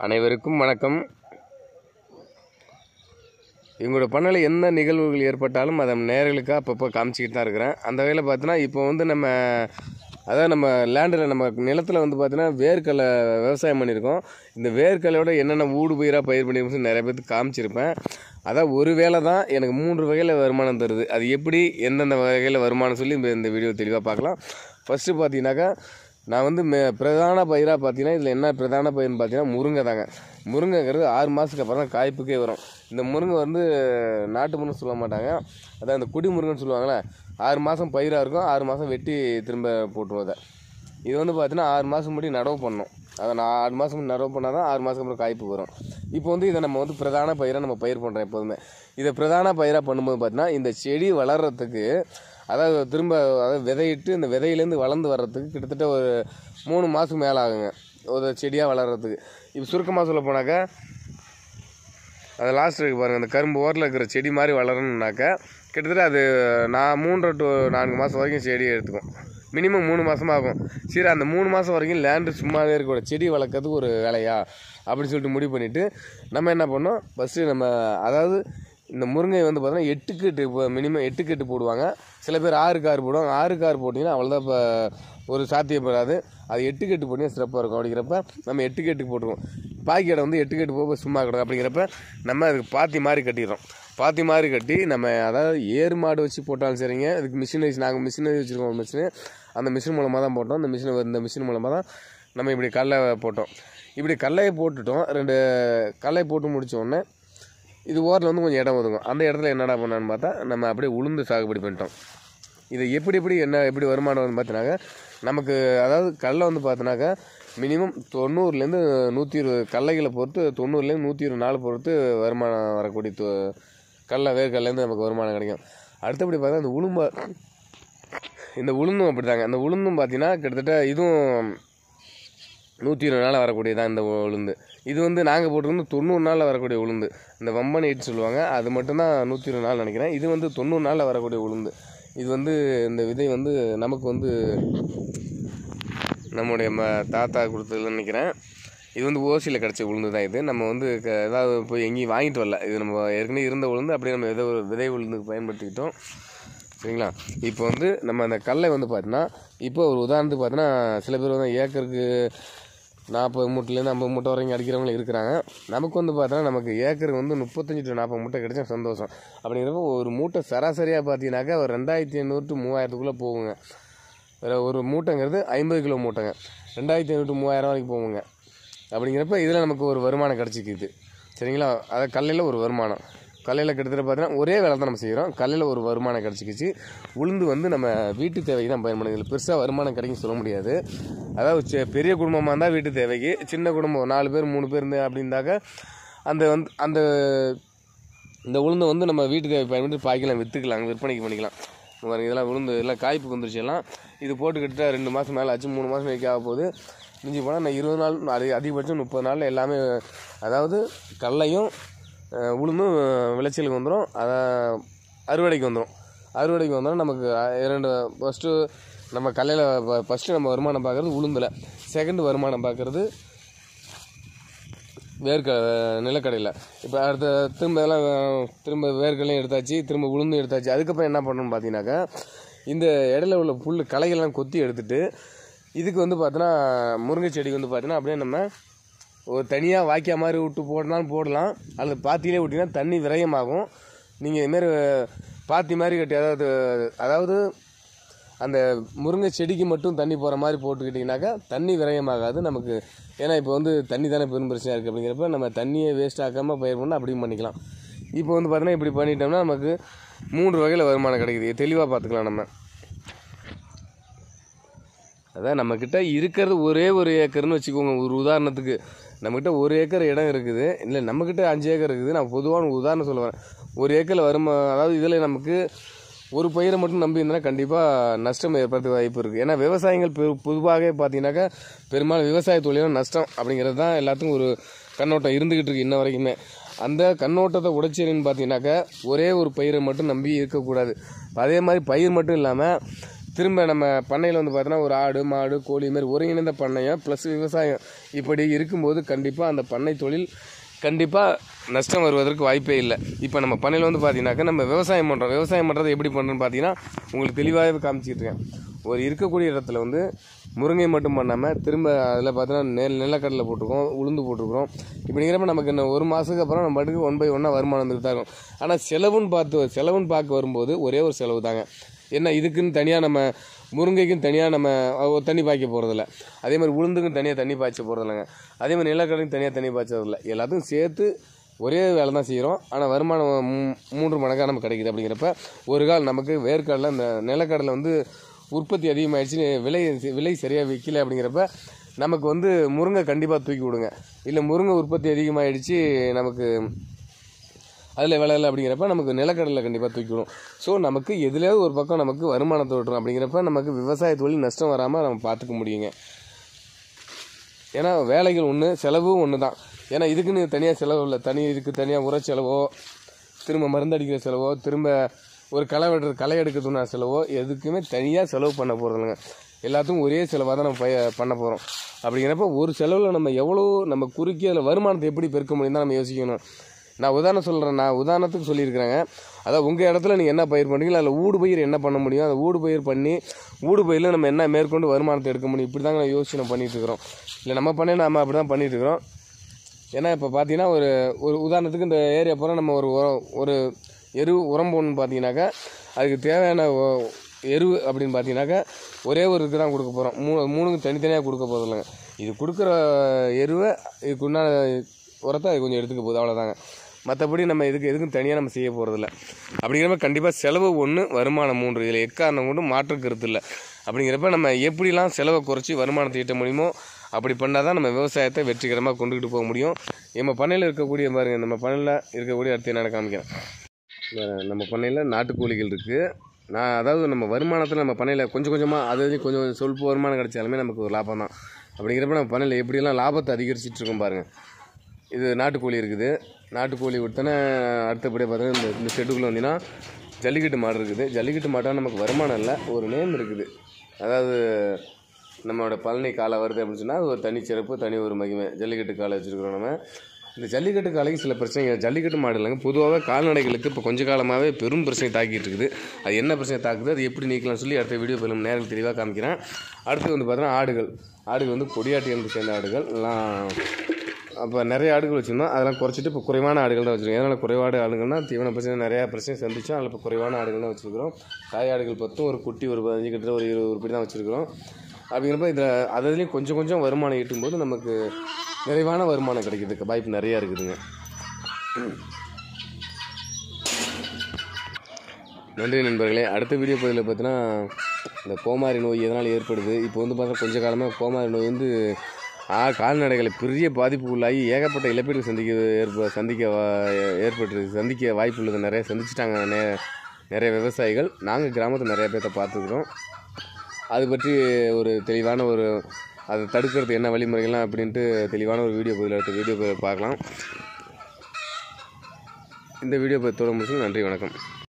அனைவருக்கும் வணக்கம் எங்களோட பண்ணையில் என்ன நிகழ்வுகள் ஏற்பட்டாலும் அதை நேர்களுக்காக அப்பப்போ காமிச்சிக்கிட்டு தான் இருக்கிறேன் அந்த வகையில் பார்த்தீங்கன்னா இப்போ வந்து நம்ம அதாவது நம்ம லேண்டில் நம்ம நிலத்தில் வந்து பார்த்தீங்கன்னா வேர்க்கடலை விவசாயம் பண்ணியிருக்கோம் இந்த வேர்க்கடலையோட என்னென்ன ஊடு பயிராக பயிர் பண்ணியிருக்கோம் நிறைய பேருக்கு காமிச்சிருப்பேன் அதான் ஒரு வேளை தான் எனக்கு மூன்று வகையில் வருமானம் தருது அது எப்படி எந்தெந்த வகையில் வருமானம் சொல்லி இந்த இந்த வீடியோ தெளிவாக பார்க்கலாம் ஃபஸ்ட்டு பார்த்தீங்கன்னாக்கா நான் வந்து மே பிரதான பயிராக பார்த்தீங்கன்னா இதில் என்ன பிரதான பயிர்னு பார்த்தீங்கன்னா முருங்கை தாங்க முருங்கைங்கிறது ஆறு மாதத்துக்கு அப்புறம் தான் காய்ப்புக்கே வரும் இந்த முருங்கை வந்து நாட்டு முருங்கை சொல்ல மாட்டாங்க அதான் இந்த குடி முருங்கைன்னு சொல்லுவாங்கள்ல ஆறு மாதம் பயிராக இருக்கும் ஆறு மாதம் வெட்டி திரும்ப போட்டுருவோம் அதை இது வந்து பார்த்தீங்கன்னா ஆறு மாதம் முடி நடவு பண்ணணும் அதை நான் ஆறு மாதம் நடவு பண்ணால் தான் ஆறு மாதத்துக்கு அப்புறம் காய்ப்பு வரும் இப்போ வந்து இதை நம்ம வந்து பிரதான பயிராக நம்ம பயிர் பண்ணுறோம் எப்போதுமே இதை பிரதான பயிராக பண்ணும்போது பார்த்தீங்கன்னா இந்த செடி வளர்கிறதுக்கு அதாவது திரும்ப அதாவது விதையிட்டு இந்த விதையிலேருந்து வளர்ந்து வர்றதுக்கு கிட்டத்தட்ட ஒரு மூணு மாதம் மேலே ஆகுங்க ஒரு செடியாக வளர்கிறதுக்கு இப்போ சுருக்கமாக சொல்ல போனாக்கா அது லாஸ்ட் இருக்கு பாருங்கள் அந்த கரும்பு ஓரில் இருக்கிற செடி மாதிரி வளரணுன்னாக்கா கிட்டத்தட்ட அது நான் மூன்றரை டு நான்கு மாதம் வரைக்கும் செடி எடுத்துக்கும் மினிமம் மூணு மாதம் ஆகும் சரி அந்த மூணு மாதம் வரைக்கும் லேண்டு சும்மாவே இருக்கக்கூடாது செடி வளர்க்கறதுக்கு ஒரு வேலையா அப்படின்னு சொல்லிட்டு முடிவு பண்ணிவிட்டு நம்ம என்ன பண்ணோம் ஃபஸ்ட்டு நம்ம அதாவது இந்த முருங்கை வந்து பார்த்தோன்னா எட்டுக்கு எட்டு இப்போ மினிமம் எட்டுக்கு எட்டு போடுவாங்க சில பேர் ஆறுக்கு ஆறு போடுவாங்க ஆறுக்கு ஆறு போட்டிங்கன்னா அவ்வளோதான் இப்போ ஒரு சாத்தியப்படாது அது எட்டுக்கு எட்டு போட்டிங்கன்னா சிறப்பாக இருக்கும் அப்படிங்கிறப்ப நம்ம எட்டுக்கு எட்டுக்கு போட்டுருவோம் பாக்கி இடம் வந்து எட்டுக்கு எட்டு போக சும்மா கிடக்கும் அப்படிங்கிறப்ப நம்ம அதுக்கு பாத்தி மாதிரி கட்டிடுறோம் பாத்தி மாதிரி கட்டி நம்ம அதாவது ஏறு மாடு வச்சு போட்டாலும் சரிங்க அதுக்கு மிஷின் வச்சு நாங்கள் மிஷின் வச்சுருக்கோம் ஒரு மிஷினு அந்த மிஷின் மூலமாக தான் போட்டோம் அந்த மிஷின் இந்த மிஷின் மூலமாக தான் நம்ம இப்படி கடலை போட்டோம் இப்படி கடலையை போட்டுட்டோம் ரெண்டு கடலை போட்டு முடிச்ச உடனே இது ஓரில் வந்து கொஞ்சம் இடம் ஒதுங்கும் அந்த இடத்துல என்னடா பண்ணான்னு பார்த்தா நம்ம அப்படியே உளுந்து சாகுபடி பண்ணிட்டோம் இது எப்படி எப்படி என்ன எப்படி வருமானம் வந்து பார்த்தினாக்கா நமக்கு அதாவது கடலை வந்து பார்த்தினாக்கா மினிமம் தொண்ணூறுலேருந்து நூற்றி இருபது கடலைகளை பொறுத்து தொண்ணூறுலேருந்து நூற்றி இருபது நாள் பொறுத்து வருமானம் வரக்கூடிய தொ கடலை வேர்க்கடலேருந்து நமக்கு வருமானம் கிடைக்கும் அடுத்தபடி பார்த்தா இந்த உளும்ப இந்த உளுந்தும் அப்படி தாங்க அந்த உளுந்தும் பார்த்தீங்கன்னா கிட்டத்தட்ட இதுவும் நூற்றி இருபது நாளில் வரக்கூடியதான் இந்த உளுந்து இது வந்து நாங்கள் போட்டிருந்து தொண்ணூறு நாளில் வரக்கூடிய உளுந்து இந்த வம்பன் எயிட் சொல்லுவாங்க அது மட்டும்தான் நூற்றி இருபது நாள் நினைக்கிறேன் இது வந்து தொண்ணூறு நாளில் வரக்கூடிய உளுந்து இது வந்து இந்த விதை வந்து நமக்கு வந்து நம்முடைய ம தாத்தா கொடுத்ததுன்னு நினைக்கிறேன் இது வந்து ஓசியில் கிடச்ச உளுந்து தான் இது நம்ம வந்து க ஏதாவது போய் எங்கேயும் வாங்கிட்டு வரல இது நம்ம ஏற்கனவே இருந்த உளுந்து அப்படியே நம்ம விதை விதை உளுந்துக்கு பயன்படுத்திக்கிட்டோம் சரிங்களா இப்போ வந்து நம்ம அந்த கடலை வந்து பார்த்தீங்கன்னா இப்போ ஒரு உதாரணத்துக்கு பார்த்தீங்கன்னா சில பேர் வந்து ஏக்கருக்கு நாற்பது மூட்டைலேருந்து ஐம்பது மூட்டை வரைக்கும் அடிக்கிறவங்களும் இருக்கிறாங்க நமக்கு வந்து பார்த்தோன்னா நமக்கு ஏக்கருக்கு வந்து முப்பத்தஞ்சு டு நாற்பது மூட்டை கிடைச்சா சந்தோஷம் அப்படிங்கிறப்ப ஒரு மூட்டை சராசரியாக பார்த்தீங்கன்னாக்கா ஒரு ரெண்டாயிரத்தி ஐநூறு டு மூவாயிரத்துக்குள்ளே போகுங்க வேறு ஒரு மூட்டைங்கிறது ஐம்பது கிலோ மூட்டைங்க ரெண்டாயிரத்தி ஐநூறு டு மூவாயிரம் வரைக்கும் போகுங்க அப்படிங்கிறப்ப இதில் நமக்கு ஒரு வருமானம் கிடச்சிக்குது சரிங்களா அதை கல்லையில் ஒரு வருமானம் கல்லையில் கிட்டத்தட்ட பார்த்தீங்கன்னா ஒரே வேலை தான் நம்ம செய்கிறோம் கல்லையில் ஒரு வருமானம் கிடச்சிக்கிச்சு உளுந்து வந்து நம்ம வீட்டு தேவைக்கு தான் பயன்படுது இதில் பெருசாக வருமானம் கிடைக்கும் சொல்ல முடியாது அதாவது சி- பெரிய குடும்பமாக இருந்தால் வீட்டு தேவைக்கு சின்ன குடும்பம் நாலு பேர் மூணு பேர் இருந்து அப்படின்னாக்க அந்த வந்து அந்த இந்த உளுந்தை வந்து நம்ம வீட்டு தேவை பயன்படுத்தி பாய்க்கலாம் விற்றுக்கலாம் விற்பனைக்கு பண்ணிக்கலாம் இங்க பாருங்க இதெல்லாம் உளுந்து எல்லாம் காய்ப்பு வந்துருச்சு எல்லாம் இது போட்டுக்கிட்ட ரெண்டு மாதம் மேலே ஆச்சு மூணு மாதம் வைக்க ஆக போகுது மிஞ்சி போனால் நான் இருபது நாள் அது அதிகபட்சம் முப்பது நாளில் எல்லாமே அதாவது கடலையும் அஹ், உளுந்தும் விளைச்சலுக்கு வந்துடும் அதை அறுவடைக்கு வந்துடும் அறுவடைக்கு வந்தோன்னா நமக்கு அஹ், இரண்டு ஃபஸ்ட்டு நம்ம கடலையில் ஃபஸ்ட்டு நம்ம வருமானம் பார்க்குறது உளுந்தில் செகண்ட் வருமானம் பார்க்குறது வேர்க்க நிலக்கடையில் இப்போ அடுத்த திரும்ப எல்லாம் திரும்ப வேர்க்கடலையும் எடுத்தாச்சு திரும்ப உளுந்தும் எடுத்தாச்சு அதுக்கப்புறம் என்ன பண்ணணும்னு பார்த்தீங்கன்னாக்கா இந்த இடையில உள்ள புல் களைகள்லாம் கொத்தி எடுத்துட்டு இதுக்கு வந்து பார்த்தோன்னா முருங்கை செடிக்கு வந்து பார்த்தீங்கன்னா அப்படியே நம்ம ஒரு தனியாக வாய்க்கா மாதிரி விட்டு போடனாலும் போடலாம் அல்லது பாத்தியிலே விட்டிங்கன்னா தண்ணி விரயமாகும் நீங்கள் இதுமாரி பாத்தி மாதிரி கட்டி அதாவது அதாவது அந்த முருங்கை செடிக்கு மட்டும் தண்ணி போகிற மாதிரி போட்டுக்கிட்டிங்கனாக்கா தண்ணி விரயமாகாது நமக்கு ஏன்னா இப்போ வந்து தண்ணி தானே பெரும் பிரச்சனையாக இருக்குது அப்படிங்கிறப்ப நம்ம தண்ணியை வேஸ்ட் ஆக்காமல் பயிர் பண்ணால் அப்படியும் பண்ணிக்கலாம் இப்போ வந்து பார்த்தீங்கன்னா இப்படி பண்ணிட்டோம்னா நமக்கு மூன்று வகையில் வருமானம் கிடைக்குது தெளிவாக பார்த்துக்கலாம் நம்ம அதான் நம்மக்கிட்ட இருக்கிறது ஒரே ஒரு ஏக்கர்னு வச்சுக்கோங்க ஒரு உதாரணத்துக்கு நம்மக்கிட்ட ஒரு ஏக்கர் இடம் இருக்குது இல்லை நம்மக்கிட்ட அஞ்சு ஏக்கர் இருக்குது நான் பொதுவான ஒரு உதாரணம் சொல்லுவேன் ஒரு ஏக்கரில் வருமா அதாவது இதில் நமக்கு ஒரு பயிரை மட்டும் நம்பி இருந்தால் கண்டிப்பாக நஷ்டம் ஏற்படுத்த வாய்ப்பு இருக்குது ஏன்னா விவசாயிகள் பெரு பொதுவாகவே பார்த்தீங்கன்னாக்கா பெரும்பாலும் விவசாய தொழிலும் நஷ்டம் அப்படிங்கிறது தான் எல்லாத்துக்கும் ஒரு கண்ணோட்டம் இருந்துக்கிட்டு இருக்கு இன்ன வரைக்குமே அந்த கண்ணோட்டத்தை உடைச்சிருன்னு பார்த்தீங்கன்னாக்கா ஒரே ஒரு பயிரை மட்டும் நம்பி இருக்கக்கூடாது அதே மாதிரி பயிர் மட்டும் இல்லாமல் திரும்ப நம்ம பண்ணையில் வந்து பார்த்தோன்னா ஒரு ஆடு மாடு கோழி மாதிரி ஒருங்கிணைந்த பண்ணையம் ப்ளஸ் விவசாயம் இப்படி இருக்கும்போது கண்டிப்பாக அந்த பண்ணை தொழில் கண்டிப்பாக நஷ்டம் வருவதற்கு வாய்ப்பே இல்லை இப்போ நம்ம பண்ணையில் வந்து பார்த்தீங்கன்னாக்கா நம்ம விவசாயம் பண்ணுறோம் விவசாயம் பண்ணுறது எப்படி பண்ணுறோன்னு பார்த்தீங்கன்னா உங்களுக்கு தெளிவாகவே காமிச்சிட்டு இருக்கேன் ஒரு இருக்கக்கூடிய இடத்துல வந்து முருங்கை மட்டும் பண்ணாமல் திரும்ப அதில் பார்த்தீங்கன்னா நெல் நிலக்கடலை போட்டிருக்கோம் உளுந்து போட்டிருக்கிறோம் இப்படிங்கிறப்ப நமக்கு இன்னும் ஒரு மாதத்துக்கு அப்புறம் நம்ம பாட்டுக்கு ஒன் பை ஒன்னாக வருமானம் வந்துட்டு தான் இருக்கும் ஆனால் செலவுன்னு பார்த்து செலவுன்னு பார்க்க வரும்போது ஒரே ஒரு செலவு தாங்க என்ன இதுக்குன்னு தனியாக நம்ம முருங்கைக்கும் தனியாக நம்ம அஹ், தண்ணி பாய்க்க போகிறதில்ல அதே மாதிரி உளுந்துக்கும் தனியாக தண்ணி பாய்ச்ச போகிறதில்லங்க அதே மாதிரி நிலக்கடலைக்கும் தனியாக தண்ணி பாய்ச்சறதில்ல எல்லாத்துக்கும் சேர்த்து ஒரே வேலை தான் செய்கிறோம் ஆனால் வருமானம் மூ- மூன்று மடங்காக நமக்கு கிடைக்குது அப்படிங்கிறப்ப ஒரு கால் நமக்கு வேர்க்கடலை இந்த நிலக்கடலை வந்து உற்பத்தி அதிகமாகிடுச்சு விலை விலை சரியாக விற்கல அப்படிங்கிறப்ப நமக்கு வந்து முருங்கை கண்டிப்பாக தூக்கி விடுங்க இல்லை முருங்கை உற்பத்தி அதிகமாகிடுச்சு நமக்கு அதில் விலை இல்லை அப்படிங்கிறப்ப நமக்கு நிலக்கடலை கண்டிப்பாக தூக்கிவிடும் ஸோ நமக்கு எதுலேயாவது ஒரு பக்கம் நமக்கு வருமானத்தை விட்டுரும் அப்படிங்கிறப்ப நமக்கு விவசாய தொழில் நஷ்டம் வராமல் நம்ம பார்த்துக்க முடியுங்க ஏன்னா வேலைகள் ஒன்று செலவும் ஒன்று தான் ஏன்னா இதுக்குன்னு தனியாக செலவு இல்லை தனி இதுக்கு தனியாக உர செலவோ திரும்ப மருந்து அடிக்கிற செலவோ திரும்ப ஒரு களை வெட்டுறது களை எடுக்கிறதுனா செலவோ எதுக்குமே தனியாக செலவு பண்ண போகிறதில்லைங்க எல்லாத்துக்கும் ஒரே செலவாக தான் நம்ம பய பண்ண போகிறோம் அப்படிங்கிறப்ப ஒரு செலவில் நம்ம எவ்வளோ நம்ம குறுக்கி அதில் வருமானத்தை எப்படி பெருக்க முடியும் தான் நம்ம யோசிக்கணும் நான் உதாரணம் சொல்கிறேன் நான் உதாரணத்துக்கு சொல்லியிருக்கிறேங்க அதாவது உங்கள் இடத்துல நீங்கள் என்ன பயிர் பண்ணுறீங்களோ அதில் ஊடு பயிர் என்ன பண்ண முடியும் அந்த ஊடு பயிர் பண்ணி ஊடு பயிரில் நம்ம என்ன மேற்கொண்டு வருமானத்தை எடுக்க முடியும் இப்படி தாங்க நான் யோசிச்சு நம்ம பண்ணிட்டு இருக்கிறோம் இல்லை நம்ம பண்ணி நம்ம அப்படி தான் பண்ணிட்டு இருக்கிறோம் ஏன்னா இப்போ பார்த்தீங்கன்னா ஒரு ஒரு உதாரணத்துக்கு இந்த ஏரியா பூரா நம்ம ஒரு உரம் ஒரு எரு உரம் போடணும்னு பார்த்தீங்கன்னாக்கா அதுக்கு தேவையான ஒ- எரு அப்படின்னு பார்த்தீங்கன்னாக்கா ஒரே ஒரு இதுக்கு தான் கொடுக்க போகிறோம் மூணு மூணுக்கு தனித்தனியாக கொடுக்க போகிறது இல்லைங்க இது கொடுக்குற எருவை இதுக்கு உண்டான உரத்தை அது கொஞ்சம் எடுத்துக்க போகுது அவ்வளோதாங்க மற்றபடி நம்ம இதுக்கு எதுக்கும் தனியாக நம்ம செய்ய போகிறதில்ல அப்படிங்கிறப்ப கண்டிப்பாக செலவு ஒன்று வருமானம் மூன்று இதில் எக்காரணம் கொண்டு மாற்று கருத்து இல்லை அப்படிங்கிறப்ப நம்ம எப்படிலாம் செலவை குறைச்சி வருமானத்தை ஈட்ட முடியுமோ அப்படி பண்ணால் தான் நம்ம விவசாயத்தை வெற்றிகரமாக கொண்டுக்கிட்டு போக முடியும் நம்ம பண்ணையில் இருக்கக்கூடிய பாருங்க நம்ம பண்ணையில் இருக்கக்கூடிய அடுத்து என்ன காமிக்கிறேன் வேற நம்ம பண்ணையில் நாட்டுக்கோழிகள் இருக்குது நான் அதாவது நம்ம வருமானத்தில் நம்ம பண்ணையில் கொஞ்சம் கொஞ்சமாக அது இது கொஞ்சம் சொல்ப வருமானம் கிடைச்சாலுமே நமக்கு ஒரு லாபம் தான் அப்படிங்கிறப்ப நம்ம பண்ணையில் எப்படியெல்லாம் லாபத்தை அதிகரிச்சிட்டு இருக்கோம் பாருங்கள் இது நாட்டுக்கோழி இருக்குது நாட்டுக்கோழி விட்டோன்னே அடுத்தபடியாக பார்த்தீங்கன்னா இந்த இந்த ஷெட்டுக்குள்ளே வந்தீங்கன்னா ஜல்லிக்கட்டு மாடு இருக்குது ஜல்லிக்கட்டு மாட்டால் நமக்கு வருமானம் இல்லை ஒரு நேம் இருக்குது அதாவது நம்மளோட பழனி காலை வருது அப்படின்னு சொன்னால் அது ஒரு தனி சிறப்பு தனி ஒரு மகிமை ஜல்லிக்கட்டு காலை வச்சுருக்கிறோம் நம்ம இந்த ஜல்லிக்கட்டு காலைக்கு சில பிரச்சனைகள் ஜல்லிக்கட்டு மாடு இல்லைங்க பொதுவாகவே கால்நடைகளுக்கு இப்போ கொஞ்ச காலமாகவே பெரும் பிரச்சனை தாக்கிட்டு இருக்குது அது என்ன பிரச்சனை தாக்குது அது எப்படி நீக்கலாம்னு சொல்லி அடுத்த வீடியோ பெரும் நேரம் தெளிவாக காமிக்கிறேன் அடுத்து வந்து பார்த்தீங்கன்னா ஆடுகள் ஆடுகள் வந்து கொடியாட்டி என்று சேர்ந்த ஆடுகள் எல்லாம் அப்போ நிறைய ஆடுகள் வச்சுருந்தோம் அதெல்லாம் குறைச்சிட்டு இப்போ குறைவான ஆடுகள் தான் வச்சுருக்கோம் எதனால் குறைவான ஆடுகள்னா தீவன பிரச்சனை நிறையா பிரச்சனை சந்திச்சோம் அதில் இப்போ குறைவான ஆடுகள் தான் வச்சுருக்கிறோம் தாய் ஆடுகள் பத்தும் ஒரு குட்டி ஒரு பதினஞ்சு கிட்ட ஒரு இருபது உருப்படி தான் வச்சுருக்கிறோம் அப்படிங்கிறப்ப இதில் அதுலேயும் கொஞ்சம் கொஞ்சம் வருமானம் ஈட்டும்போது நமக்கு நிறைவான வருமானம் கிடைக்கிறதுக்கு வாய்ப்பு நிறையா இருக்குதுங்க நன்றி நண்பர்களே அடுத்த வீடியோ பதிவில் பார்த்தீங்கன்னா இந்த கோமாரி நோய் எதனால் ஏற்படுது இப்போ வந்து பார்த்தா கொஞ்ச காலமாக கோமாரி நோய் வந்து ஆ கால்நடைகளை பெரிய பாதிப்புக்குள்ளாகி ஏகப்பட்ட இழப்பீடு சந்திக்க ஏற்ப சந்திக்க வா- ஏற்பட்டு சந்திக்க வாய்ப்பு உள்ளது நிறைய சந்திச்சிட்டாங்க நே நிறைய விவசாயிகள் நாங்கள் கிராமத்தில் நிறைய பேர்த்த பார்த்துக்குறோம் அது பற்றி ஒரு தெளிவான ஒரு அதை தடுக்கிறது என்ன வழிமுறைகள்லாம் அப்படின்ட்டு தெளிவான ஒரு வீடியோ பதில் அடுத்த வீடியோ பார்க்கலாம் இந்த வீடியோ பதில் தொடர முடிச்சு நன்றி வணக்கம்